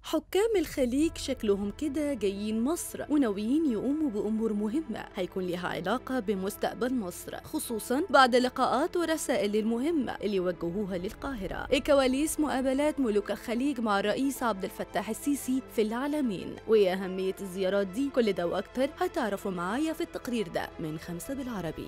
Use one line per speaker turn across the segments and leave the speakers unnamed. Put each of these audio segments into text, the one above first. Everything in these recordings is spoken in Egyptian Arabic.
حكام الخليج شكلهم كده جايين مصر وناويين يقوموا بأمور مهمة هيكون لها علاقة بمستقبل مصر خصوصا بعد لقاءات ورسائل المهمة اللي وجهوها للقاهرة كواليس مقابلات ملوك الخليج مع الرئيس عبد الفتاح السيسي في العالمين وإيه أهمية الزيارات دي كل ده وأكتر هتعرفوا معايا في التقرير ده من خمسة بالعربي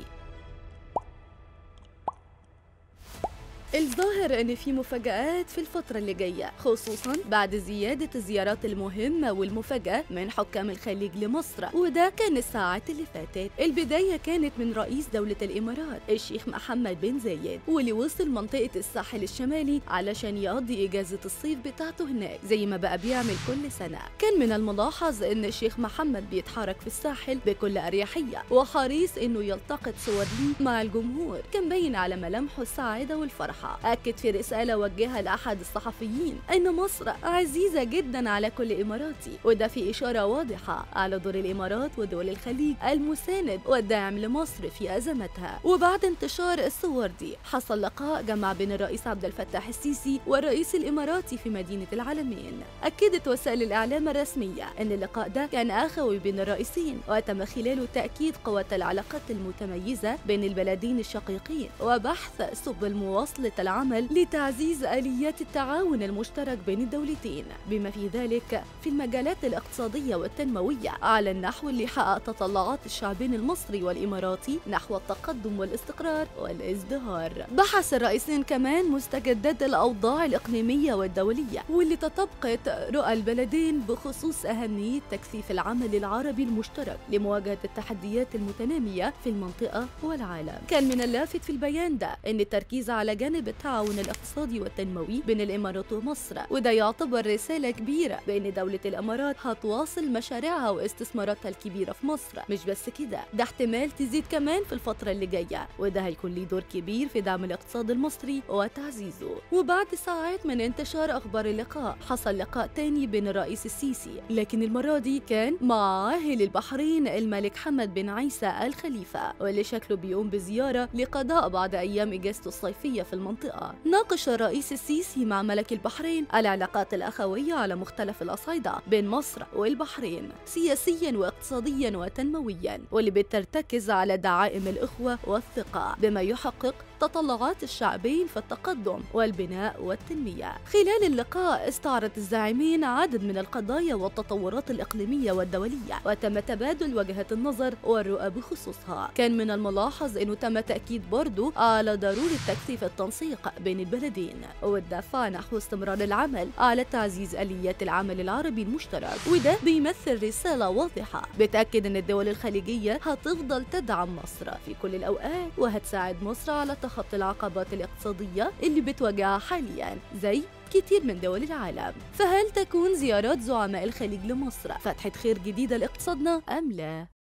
الظاهر ان في مفاجآت في الفترة اللي جاية خصوصا بعد زيادة الزيارات المهمة والمفاجأة من حكام الخليج لمصر وده كان الساعات اللي فاتت البداية كانت من رئيس دولة الامارات الشيخ محمد بن زايد واللي وصل منطقة الساحل الشمالي علشان يقضي اجازة الصيف بتاعته هناك زي ما بقى بيعمل كل سنة كان من الملاحظ ان الشيخ محمد بيتحرك في الساحل بكل اريحية وحريص انه يلتقط صور ليه مع الجمهور كان باين على ملامحه السعادة والفرحة أكد في رسالة وجهها لأحد الصحفيين أن مصر عزيزة جدا على كل إماراتي وده في إشارة واضحة على دور الإمارات ودول الخليج المساند والداعم لمصر في أزمتها وبعد انتشار الصور دي حصل لقاء جمع بين الرئيس عبد الفتاح السيسي والرئيس الإماراتي في مدينة العالمين أكدت وسائل الإعلام الرسمية أن اللقاء ده كان أخوي بين الرئيسين وتم خلاله تأكيد قوة العلاقات المتميزة بين البلدين الشقيقين وبحث سبل مواصلة العمل لتعزيز آليات التعاون المشترك بين الدولتين بما في ذلك في المجالات الاقتصادية والتنموية على النحو اللي حقق تطلعات الشعبين المصري والإماراتي نحو التقدم والاستقرار والازدهار بحث الرئيسين كمان مستجدات الأوضاع الإقليمية والدولية واللي تطابقت رؤى البلدين بخصوص أهمية تكثيف العمل العربي المشترك لمواجهة التحديات المتنامية في المنطقة والعالم كان من اللافت في البيان ده أن التركيز على جانب التعاون الاقتصادي والتنموي بين الإمارات ومصر وده يعتبر رسالة كبيرة بأن دولة الإمارات هتواصل مشاريعها واستثماراتها الكبيرة في مصر مش بس كده ده احتمال تزيد كمان في الفترة اللي جاية وده هيكون ليه دور كبير في دعم الاقتصاد المصري وتعزيزه وبعد ساعات من انتشار أخبار اللقاء حصل لقاء تاني بين الرئيس السيسي لكن المرة دي كان مع عاهل البحرين الملك حمد بن عيسى الخليفة واللي شكله بيقوم بزيارة لقضاء بعد أيام إجازته الصيفية في المنطقة ناقش الرئيس السيسي مع ملك البحرين العلاقات الأخوية على مختلف الأصعدة بين مصر والبحرين سياسيا واقتصاديا وتنمويا واللي بترتكز على دعائم الأخوة والثقة بما يحقق تطلعات الشعبين في التقدم والبناء والتنمية خلال اللقاء استعرض الزاعمين عدد من القضايا والتطورات الإقليمية والدولية وتم تبادل وجهات النظر والرؤى بخصوصها كان من الملاحظ أنه تم تأكيد برضو على ضرورة تكثيف التنسيق بين البلدين والدفع نحو استمرار العمل على تعزيز آليات العمل العربي المشترك وده بيمثل رسالة واضحة بتأكد أن الدول الخليجية هتفضل تدعم مصر في كل الأوقات وهتساعد مصر على تخطي العقبات الاقتصادية اللي بتواجهها حاليا زي كتير من دول العالم فهل تكون زيارات زعماء الخليج لمصر فتحة خير جديدة لاقتصادنا أم لا؟